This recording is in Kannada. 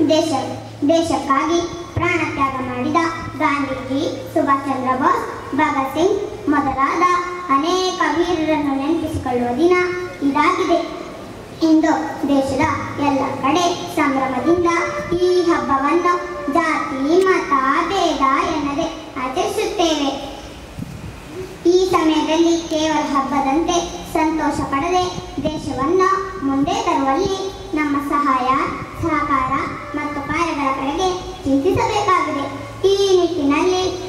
ದೇಶ ದೇಶಕ್ಕಾಗಿ ಪ್ರಾಣತ್ಯಾಗ ಮಾಡಿದ ಗಾಂಧೀಜಿ ಸುಭಾಷ್ ಚಂದ್ರ ಬೋಸ್ ಭಗತ್ ಸಿಂಗ್ ಮೊದಲಾದ ಅನೇಕ ವೀರರನ್ನು ನೆನಪಿಸಿಕೊಳ್ಳುವ ದಿನ ಇದಾಗಿದೆ ಇಂದು ದೇಶದ ಎಲ್ಲ ಕಡೆ ಸಂಭ್ರಮದಿಂದ ಈ ಹಬ್ಬವನ್ನು ಜಾತಿ ಮತ ಭೇದ ಎನ್ನದೆ ಆಚರಿಸುತ್ತೇವೆ ಈ ಸಮಯದಲ್ಲಿ ಕೇವಲ ಹಬ್ಬದಂತೆ ಸಂತೋಷ ಪಡದೆ ದೇಶವನ್ನು ಮುಂದೆ ತರುವಲ್ಲಿ ನಮ್ಮ ಸಹಾಯ ಸಹಕಾರ ಮತ್ತು ಕಾರ್ಯಗಳ ಕಡೆಗೆ ಚಿಂತಿಸಬೇಕಾಗಿದೆ ಈ ನಿಟ್ಟಿನಲ್ಲಿ